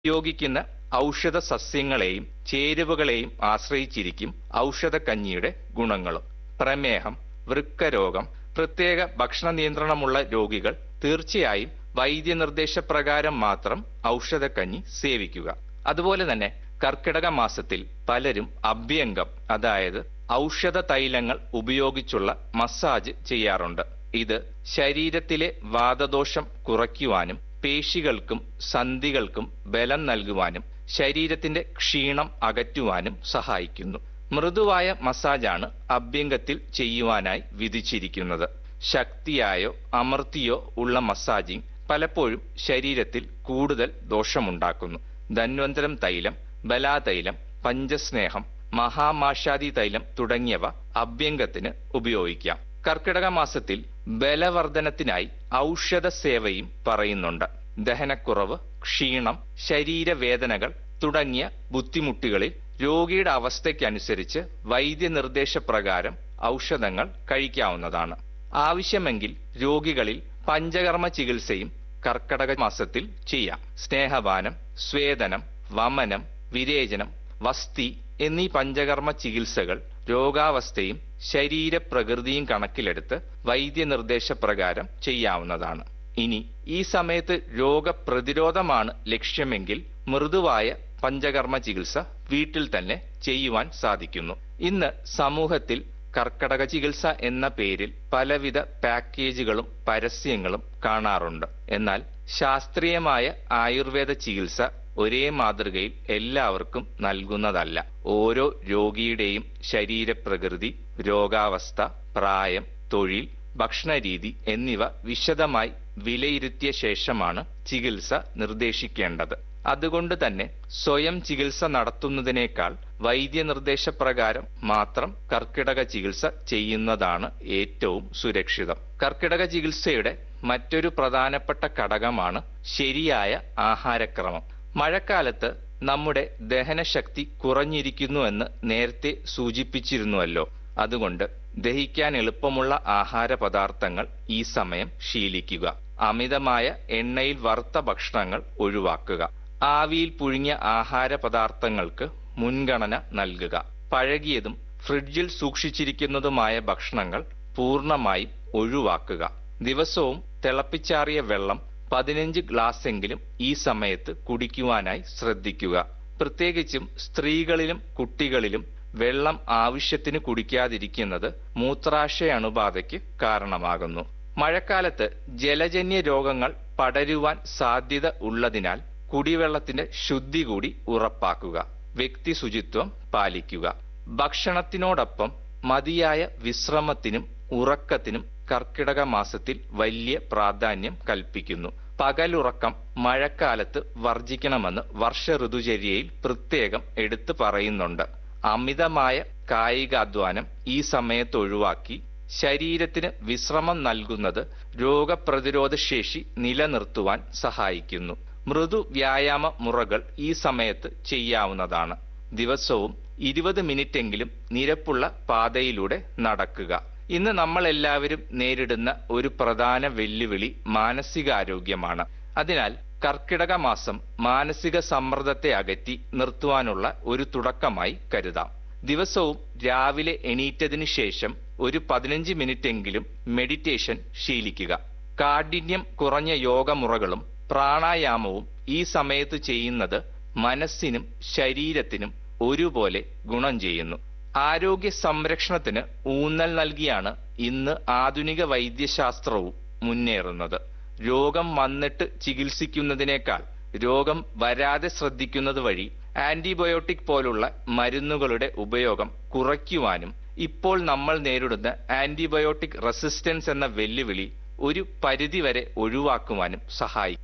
ഉപയോഗിക്കുന്ന ഔഷധ സസ്യങ്ങളെയും ചേരുവകളെയും ആശ്രയിച്ചിരിക്കും ഔഷധക്കഞ്ഞിയുടെ ഗുണങ്ങളും പ്രമേഹം വൃക്കരോഗം പ്രത്യേക ഭക്ഷണ നിയന്ത്രണമുള്ള രോഗികൾ തീർച്ചയായും വൈദ്യനിർദ്ദേശപ്രകാരം മാത്രം ഔഷധക്കഞ്ഞി സേവിക്കുക അതുപോലെ തന്നെ കർക്കിടക മാസത്തിൽ പലരും അഭ്യംഗം അതായത് ഔഷധ തൈലങ്ങൾ ഉപയോഗിച്ചുള്ള മസാജ് ചെയ്യാറുണ്ട് ഇത് ശരീരത്തിലെ വാതദോഷം കുറയ്ക്കുവാനും പേശികൾക്കും സന്ധികൾക്കും ബലം നൽകുവാനും ശരീരത്തിന്റെ ക്ഷീണം അകറ്റുവാനും സഹായിക്കുന്നു മൃദുവായ മസാജാണ് അഭ്യംഗത്തിൽ ചെയ്യുവാനായി വിധിച്ചിരിക്കുന്നത് ശക്തിയായോ അമർത്തിയോ ഉള്ള മസാജിങ് പലപ്പോഴും ശരീരത്തിൽ കൂടുതൽ ദോഷമുണ്ടാക്കുന്നു ധന്വന്തരം തൈലം ബലാതൈലം പഞ്ചസ്നേഹം മഹാമാഷാദി തൈലം തുടങ്ങിയവ അഭ്യംഗത്തിന് ഉപയോഗിക്കാം കർക്കിടക മാസത്തിൽ ബലവർദ്ധനത്തിനായി ഔഷധ സേവയും പറയുന്നുണ്ട് ദഹനക്കുറവ് ക്ഷീണം ശരീരവേദനകൾ തുടങ്ങിയ ബുദ്ധിമുട്ടുകളിൽ രോഗിയുടെ അവസ്ഥയ്ക്കനുസരിച്ച് വൈദ്യനിർദ്ദേശപ്രകാരം ഔഷധങ്ങൾ കഴിക്കാവുന്നതാണ് ആവശ്യമെങ്കിൽ രോഗികളിൽ പഞ്ചകർമ്മ ചികിത്സയും കർക്കടക മാസത്തിൽ ചെയ്യാം സ്നേഹപാനം സ്വേദനം വമനം വിരേചനം വസ്തി എന്നീ പഞ്ചകർമ്മ ചികിത്സകൾ രോഗാവസ്ഥയും ശരീരപ്രകൃതിയും കണക്കിലെടുത്ത് വൈദ്യനിർദ്ദേശപ്രകാരം ചെയ്യാവുന്നതാണ് ഇനി ഈ സമയത്ത് രോഗപ്രതിരോധമാണ് ലക്ഷ്യമെങ്കിൽ മൃദുവായ പഞ്ചകർമ്മ ചികിത്സ വീട്ടിൽ തന്നെ ചെയ്യുവാൻ സാധിക്കുന്നു ഇന്ന് സമൂഹത്തിൽ കർക്കടക ചികിത്സ എന്ന പേരിൽ പലവിധ പാക്കേജുകളും പരസ്യങ്ങളും കാണാറുണ്ട് എന്നാൽ ശാസ്ത്രീയമായ ആയുർവേദ ചികിത്സ ഒരേ മാതൃകയിൽ എല്ലാവർക്കും നൽകുന്നതല്ല ഓരോ രോഗിയുടെയും ശരീരപ്രകൃതി രോഗാവസ്ഥ പ്രായം തൊഴിൽ ഭക്ഷണരീതി എന്നിവ വിശദമായി വിലയിരുത്തിയ ശേഷമാണ് ചികിത്സ നിർദ്ദേശിക്കേണ്ടത് അതുകൊണ്ട് തന്നെ സ്വയം ചികിത്സ നടത്തുന്നതിനേക്കാൾ വൈദ്യനിർദ്ദേശപ്രകാരം മാത്രം കർക്കിടക ചികിത്സ ചെയ്യുന്നതാണ് ഏറ്റവും സുരക്ഷിതം കർക്കിടക ചികിത്സയുടെ മറ്റൊരു പ്രധാനപ്പെട്ട ഘടകമാണ് ശരിയായ ആഹാരക്രമം മഴക്കാലത്ത് നമ്മുടെ ദഹനശക്തി കുറഞ്ഞിരിക്കുന്നുവെന്ന് നേരത്തെ സൂചിപ്പിച്ചിരുന്നുവല്ലോ അതുകൊണ്ട് ദഹിക്കാൻ എളുപ്പമുള്ള ആഹാര പദാർത്ഥങ്ങൾ ഈ സമയം ശീലിക്കുക അമിതമായ എണ്ണയിൽ വറുത്ത ഭക്ഷണങ്ങൾ ഒഴിവാക്കുക ആവിയിൽ പുഴുങ്ങിയ ആഹാര പദാർത്ഥങ്ങൾക്ക് മുൻഗണന നൽകുക പഴകിയതും ഫ്രിഡ്ജിൽ സൂക്ഷിച്ചിരിക്കുന്നതുമായ ഭക്ഷണങ്ങൾ പൂർണ്ണമായും ഒഴിവാക്കുക ദിവസവും തിളപ്പിച്ചാറിയ വെള്ളം പതിനഞ്ച് ഗ്ലാസ്സെങ്കിലും ഈ സമയത്ത് കുടിക്കുവാനായി ശ്രദ്ധിക്കുക പ്രത്യേകിച്ചും സ്ത്രീകളിലും കുട്ടികളിലും വെള്ളം ആവശ്യത്തിന് കുടിക്കാതിരിക്കുന്നത് മൂത്രാശയ അണുബാധയ്ക്ക് കാരണമാകുന്നു മഴക്കാലത്ത് ജലജന്യ രോഗങ്ങൾ പടരുവാൻ സാധ്യത ഉള്ളതിനാൽ കുടിവെള്ളത്തിന്റെ ശുദ്ധി കൂടി ഉറപ്പാക്കുക വ്യക്തി ശുചിത്വം പാലിക്കുക ഭക്ഷണത്തിനോടൊപ്പം മതിയായ വിശ്രമത്തിനും ഉറക്കത്തിനും കർക്കിടക മാസത്തിൽ വലിയ പ്രാധാന്യം കൽപ്പിക്കുന്നു പകലുറക്കം മഴക്കാലത്ത് വർജിക്കണമെന്ന് വർഷ ഋതുചര്യയിൽ പ്രത്യേകം എടുത്തു പറയുന്നുണ്ട് അമിതമായ കായികാധ്വാനം ഈ സമയത്ത് ഒഴിവാക്കി ശരീരത്തിന് വിശ്രമം നൽകുന്നത് രോഗപ്രതിരോധ ശേഷി നിലനിർത്തുവാൻ സഹായിക്കുന്നു മൃദു വ്യായാമ മുറകൾ ഈ സമയത്ത് ചെയ്യാവുന്നതാണ് ദിവസവും ഇരുപത് മിനിറ്റെങ്കിലും നിരപ്പുള്ള പാതയിലൂടെ നടക്കുക ഇന്ന് നമ്മൾ എല്ലാവരും നേരിടുന്ന ഒരു പ്രധാന വെല്ലുവിളി മാനസികാരോഗ്യമാണ് അതിനാൽ കർക്കിടക മാസം മാനസിക സമ്മർദ്ദത്തെ അകറ്റി നിർത്തുവാനുള്ള ഒരു തുടക്കമായി കരുതാം ദിവസവും രാവിലെ എണീറ്റതിനു ശേഷം ഒരു പതിനഞ്ച് മിനിറ്റെങ്കിലും മെഡിറ്റേഷൻ ശീലിക്കുക കാഠിന്യം കുറഞ്ഞ യോഗമുറകളും പ്രാണായാമവും ഈ സമയത്ത് ചെയ്യുന്നത് മനസ്സിനും ശരീരത്തിനും ഒരുപോലെ ഗുണം ചെയ്യുന്നു ആരോഗ്യ സംരക്ഷണത്തിന് ഊന്നൽ നൽകിയാണ് ഇന്ന് ആധുനിക വൈദ്യശാസ്ത്രവും മുന്നേറുന്നത് രോഗം വന്നിട്ട് ചികിത്സിക്കുന്നതിനേക്കാൾ രോഗം വരാതെ ശ്രദ്ധിക്കുന്നത് വഴി ആന്റിബയോട്ടിക് പോലുള്ള മരുന്നുകളുടെ ഉപയോഗം കുറയ്ക്കുവാനും ഇപ്പോൾ നമ്മൾ നേരിടുന്ന ആന്റിബയോട്ടിക് റെസിസ്റ്റൻസ് എന്ന വെല്ലുവിളി ഒരു പരിധിവരെ ഒഴിവാക്കുവാനും സഹായിക്കും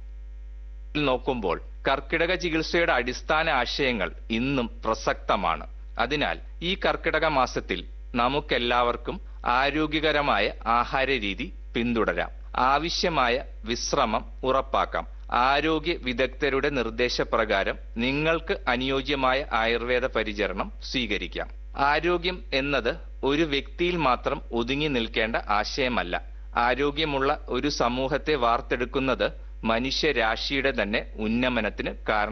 നോക്കുമ്പോൾ കർക്കിടക ചികിത്സയുടെ അടിസ്ഥാന ആശയങ്ങൾ ഇന്നും പ്രസക്തമാണ് അതിനാൽ ഈ കർക്കിടക മാസത്തിൽ നമുക്കെല്ലാവർക്കും ആരോഗ്യകരമായ ആഹാര രീതി പിന്തുടരാം ആവശ്യമായ വിശ്രമം ഉറപ്പാക്കാം ആരോഗ്യ വിദഗ്ധരുടെ നിർദ്ദേശപ്രകാരം നിങ്ങൾക്ക് അനുയോജ്യമായ ആയുർവേദ പരിചരണം സ്വീകരിക്കാം ആരോഗ്യം എന്നത് ഒരു വ്യക്തിയിൽ മാത്രം ഒതുങ്ങി നിൽക്കേണ്ട ആശയമല്ല ആരോഗ്യമുള്ള ഒരു സമൂഹത്തെ വാർത്തെടുക്കുന്നത് മനുഷ്യരാശിയുടെ തന്നെ ഉന്നമനത്തിന് കാരണം